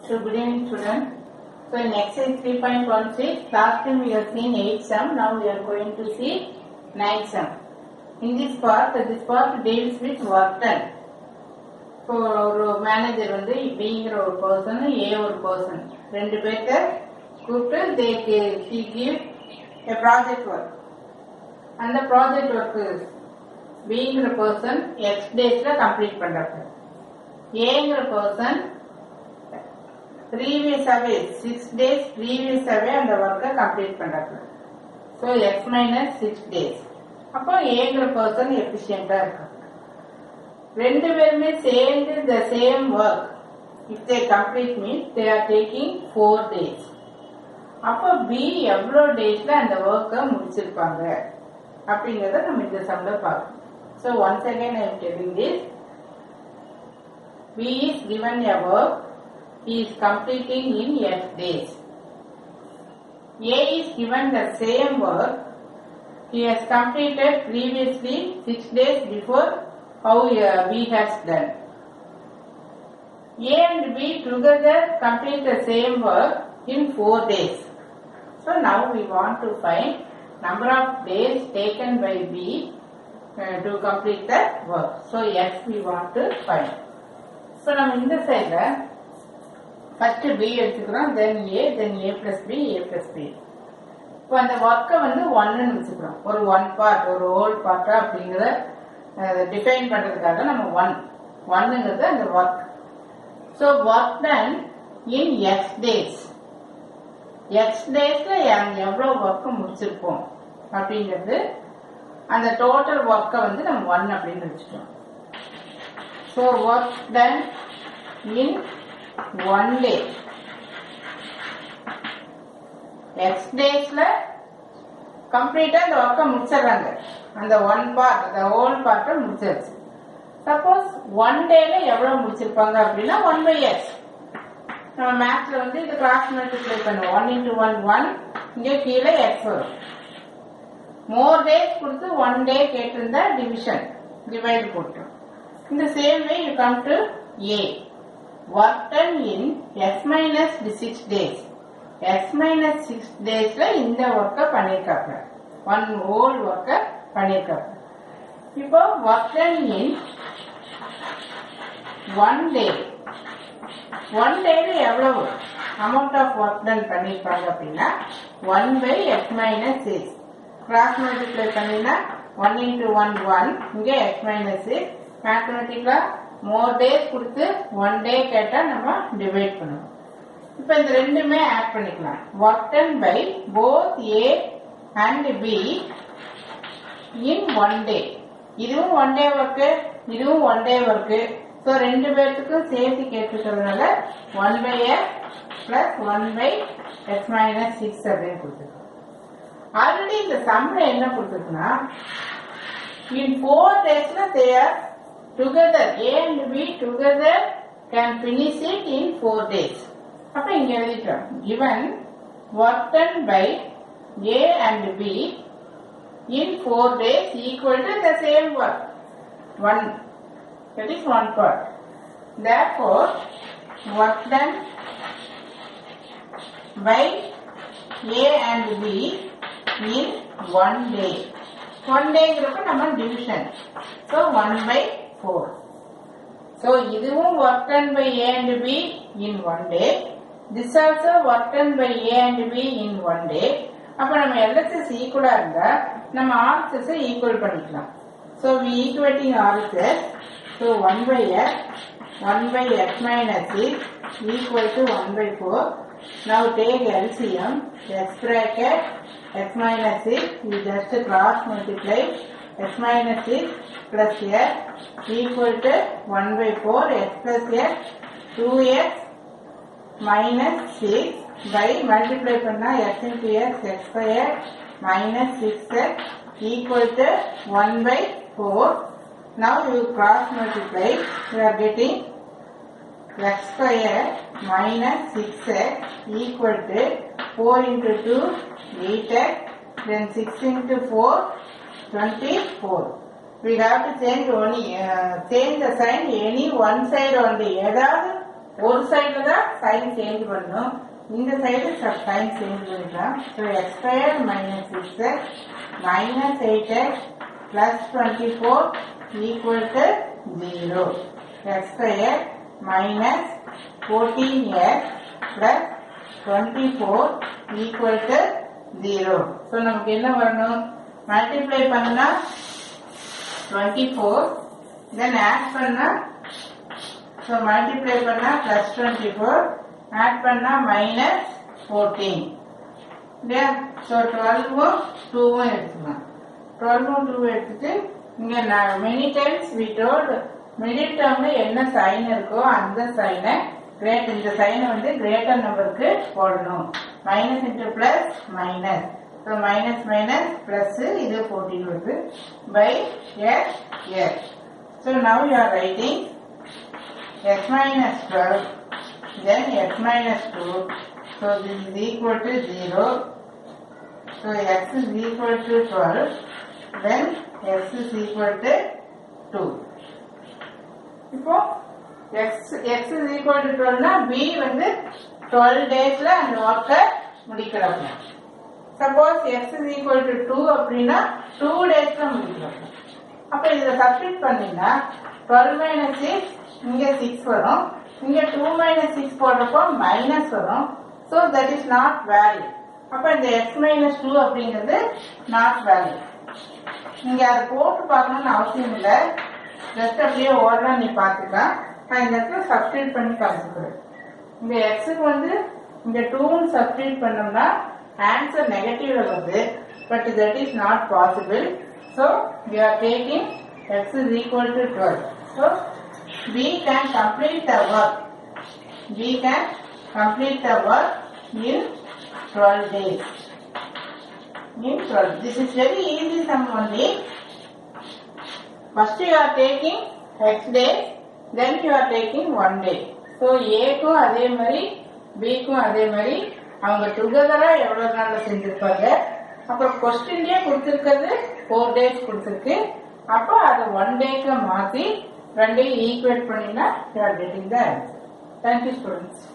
So good evening students. So in exercise 3.16, last time we have seen 8 sum, now we are going to see 9 sum. In this part, this part deals with work done. இப்போ ஒரு manager வந்து பிங்கிற ஒரு person ஏ ஒரு person ரெண்டு பேர்த்த கூப்பிட்டு they he give a project work அந்த ப்ராஜெக்ட் ஒர்க்கு பிங்கிற பர்சன் எக்ஸ் டேஸ்ல கம்ப்ளீட் பண்றாங்க ஏங்கிற பர்சன் ப்ரீவியஸாவே சிக்ஸ் டேஸ் ப்ரீவியஸாவே அந்த ஒர்க்கை கம்ப்ளீட் பண்றாங்க so X minus six days அப்போ ஏங்கிற பர்சன் எஃபிஷியண்டா இருக்காங்க ரெண்டு பேருமே சேர்ந்து the same work if they complete means they are taking four days அப்போ பி எவ்வளோ டேஸ்ல அந்த ஒர்க்கை முடிச்சிருப்பாங்க அப்படிங்கறத நம்ம இந்த சம்ல பார்க்கணும் so once again I am telling this B is given a work, he is completing in F days. A is given the same work, he has completed previously 6 days before how uh, B has done. A and B together complete the same work in 4 days. So now we want to find number of days taken by B uh, to complete the work. So X we want to find. இப்போ நம்ம இந்த சைட்ல first B எடுத்துக்கிறோம் then A then A plus B A plus B இப்போ அந்த ஒர்க்கை வந்து ஒன்னு வச்சுக்கிறோம் ஒரு ஒன் பார்ட் ஒரு ஹோல் பார்ட்டா அப்படிங்கிறத டிஃபைன் பண்றதுக்காக நம்ம ஒன் ஒன்னுங்கிறது அந்த work so work done in X days X டேஸ்ல எவ்வளோ ஒர்க்கு முடிச்சிருப்போம் அப்படிங்கிறது அந்த டோட்டல் ஒர்க்கை வந்து நம்ம ஒன் அப்படின்னு வச்சுட்டோம் So work done in one day. X daysல கம்ப்ளீட்டா இந்த ஒர்க்கை முடிச்சிடுறாங்க அந்த ஒன் பார்ட் அந்த ஹோல் பார்ட்டை முடிச்சிருச்சு சப்போஸ் ஒன் டேல எவ்வளவு முடிச்சிருப்பாங்க அப்படின்னா ஒன் பை எக்ஸ் நம்ம மேத்ஸ்ல வந்து இது கிராஸ் மல்டிப்ளை பண்ணுவோம் ஒன் இன்டூ ஒன் ஒன் இங்கே கீழே எக்ஸ் வரும் மோர் டேஸ் கொடுத்து ஒன் டே கேட்டிருந்தா டிவிஷன் டிவைட் போட்டோம் In the same way, you come to A. Work done in S minus 6 days. S minus 6 daysல இந்த ஒர்க்கை பண்ணிருக்காங்க ஒன் ஹோல் ஒர்க்கை பண்ணிருக்காங்க இப்போ work done in one day one டேல எவ்வளவு அமௌண்ட் ஆஃப் ஒர்க் டன் பண்ணிருப்பாங்க அப்படின்னா one by X minus six cross multiply பண்ணினா ஒன் இன்டூ ஒன் ஒன் இங்கே எக்ஸ் மைனஸ் சிக்ஸ் மேத்தமெட்டிக்கலா மோர் டேஸ் கொடுத்து ஒன் டே கேட்டா நம்ம டிவைட் பண்ணுவோம் இப்போ இந்த ரெண்டுமே ஆட் பண்ணிக்கலாம் work done by both A and B in one day இதுவும் ஒன் டே ஒர்க்கு இதுவும் ஒன் டே ஒர்க்கு ஸோ ரெண்டு பேர்த்துக்கும் சேர்த்து கேட்டுக்கிறதுனால one by X plus one by X minus six அப்படின்னு கொடுத்துருக்கோம் ஆல்ரெடி இந்த சம்ல என்ன கொடுத்துருக்குன்னா இன் ஃபோர் டேஸ்ல தேர் together A and B together can finish it in 4 days. அப்ப இங்க எழுதிட்டோம் given work done by A and B in 4 days equal to the same work. One. That is one part. Therefore, work done by A and B in one day. One day நம்ம division. So 1 by 4. So இதுவும் work done by A and B in one day. This also work done by A and B in one day. அப்ப நம்ம LHS ஈக்குவலா இருந்தா நம்ம RHS equal பண்ணிக்கலாம் So we equating RHS. So 1 by x, 1 by x minus 6 equal to 1 by 4. Now take LCM, x bracket, x minus 6, we just cross multiply x minus 6 plus x equal to 1 by 4 x plus x 2x minus 6 by multiply பண்ணா x into x x square minus 6x equal to 1 by 4 now you cross multiply you are getting x square minus 6x equal to 4 into 2 8x then 6 into 4 24 we have to change only uh, change the sign any one side only ஏதாவது ஒரு சைடுல தான் sign change பண்ணணும் இந்த side sign change பண்ணிக்கலாம் so X square minus six X minus eight X plus twenty four equal to zero X square minus fourteen X plus twenty four equal to zero so நமக்கு என்ன வரணும் multiply பண்ணா twenty four then add பண்ணா so multiply பண்ணா plus twenty four add பண்ணா minus fourteen இல்லையா so டுவெல்வும் டூவும் எடுத்துக்கலாம் டுவெல்வும் டூ எடுத்துட்டு இங்க நான் many times we told middle டேர்ம்ல என்ன சைன் இருக்கோ அந்த சைனை கிரேட் இந்த சைனை வந்து கிரேட்டர் நம்பருக்கு போடணும் minus into plus minus so minus minus plus இது ஃபோர்டீன் வருது by S S so now you are writing x minus 12 then x minus 2 so this is equal to 0 so x is equal to 12 then x is equal to 2 இப்போ x x is equal to 12 னா b வந்து 12 டேஸ்ல அந்த ஒர்க்கை முடிக்கிறாங்க suppose x is equal to 2 அப்படின்னா 2 டேஸ்ல முடிக்கிறாங்க அப்ப இத சப்ஸ்டிட் பண்ணீங்கன்னா 12 மைனஸ் சிக்ஸ் இங்க சிக்ஸ் வரும் இங்க டூ மைனஸ் சிக்ஸ் போடுறப்போ மைனஸ் வரும் so that is not value அப்ப இந்த எக்ஸ் மைனஸ் டூ அப்படிங்கிறது நாட் வேல்யூ நீங்க அதை போட்டு பார்க்கணும்னு அவசியம் இல்லை ஜஸ்ட் அப்படியே ஓடலாம் நீ பார்த்துக்கலாம் நான் இந்த இடத்துல சப்ஸ்டியூட் பண்ணி காமிச்சுக்கிறேன் இந்த எக்ஸுக்கு வந்து இந்த டூன்னு சப்ஸ்டியூட் பண்ணோம்னா ஆன்சர் நெகட்டிவ்ல வருது but that is not possible so we are taking X is equal to twelve ஸோ we can complete the work. We can complete the work in 12 days. In 12. This is very easy sum only. First you are taking x days, then you are taking one day. So A க்கும் அதே மாதிரி B க்கும் அதே மாதிரி அவங்க டுகெதரா எவ்வளவு நாள்ல செஞ்சிருப்பாங்க அப்புறம் கொஸ்டின்லயே கொடுத்திருக்கிறது ஃபோர் டேஸ் கொடுத்திருக்கு அப்போ அதை ஒன் டேக்கு மாத்தி ரெண்டையும் ஈக்குவேட் பண்ணினா you are getting the answer thank you students